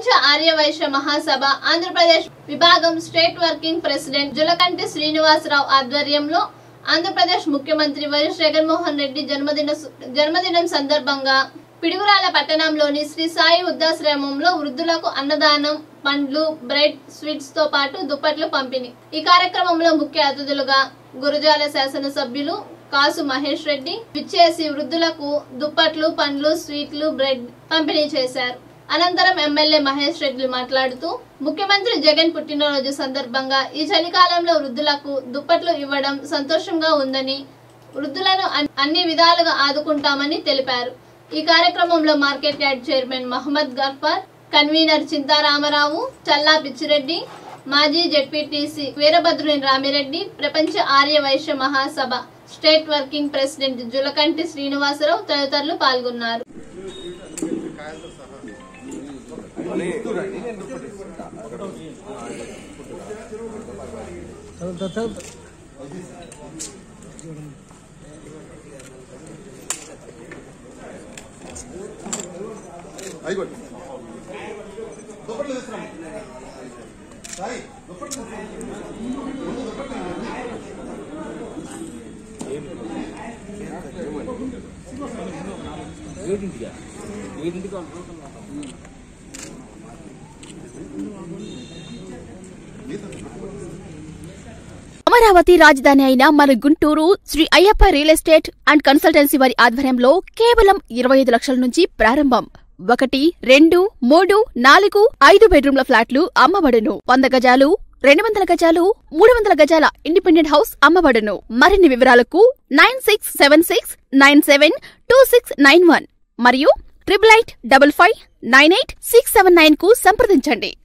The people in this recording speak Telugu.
ప్రపంచ ఆర్యవైశ్య మహాసభ ఆంధ్రప్రదేశ్ విభాగం state working president Julakanti Srinivasa Rao ఆధ్వర్యంలో ఆంధ్రప్రదేశ్ ముఖ్యమంత్రి వైఎస్ జగన్మోహన్ రెడ్డి జన్మదిన జన్మదినం సందర్భంగా పిడుగురాల పట్టణంలోని శ్రీ సాయి వృద్ధాశ్రమంలో వృద్ధులకు అన్నదానం పండ్లు బ్రెడ్ స్వీట్స్ తో పాటు దుప్పట్లు పంపిణీ ఈ కార్యక్రమంలో ముఖ్య అతిథులుగా గురజాల శాసనసభ్యులు కాసు మహేష్ రెడ్డి విచ్చేసి వృద్ధులకు దుప్పట్లు పండ్లు స్వీట్లు బ్రెడ్ పంపిణీ చేశారు అనంతరం ఎమ్మెల్యే మహేష్ రెడ్డి మాట్లాడుతూ ముఖ్యమంత్రి జగన్ పుట్టినరోజు సందర్భంగా ఈ చలికాలంలో వృద్ధులకు దుప్పట్లు ఇవ్వడం సంతోషంగా ఉందని వృద్ధులను అన్- అన్ని విధాలుగా ఆదుకుంటామని తెలిపారు ఈ కార్యక్రమంలో market yard chairman Mohammed Gaffar convener Chinta Rama Rao Challa Pichi Reddy మాజీ జెడ్పీటీసీ వీరభద్రుని రామిరెడ్డి ప్రపంచ Arya Vysya Mahasabha state working president Julakanti Srinivasa Rao తదితరులు పాల్గొన్నారు అయిపోయింది దుప్పట్లు తీసుకురాము సాయి దుప్పట్లు ముందు దుప్పట్లు ఏడింటిగా ఏడింటికి అనుకుంటున్నాను అమరావతి రాజధాని అయిన మన Guntur Sri Ayyappa real estate and consultancy వారి ఆధ్వర్యంలో కేవలం ఇరవై ఐదు లక్షల నుంచి ప్రారంభం ఒకటి రెండు మూడు నాలుగు ఐదు బెడ్రూమ్ల ఫ్లాట్లు అమ్మబడును వంద గజాలు రెండు వందల గజాలు మూడు వందల గజాల ఇండిపెండెంట్ హౌస్ అమ్మబడును మరిన్ని వివరాలకు nine six seven six nine seven two six nine one మరియు triple eight double five nine eight six seven nine కు సంప్రదించండి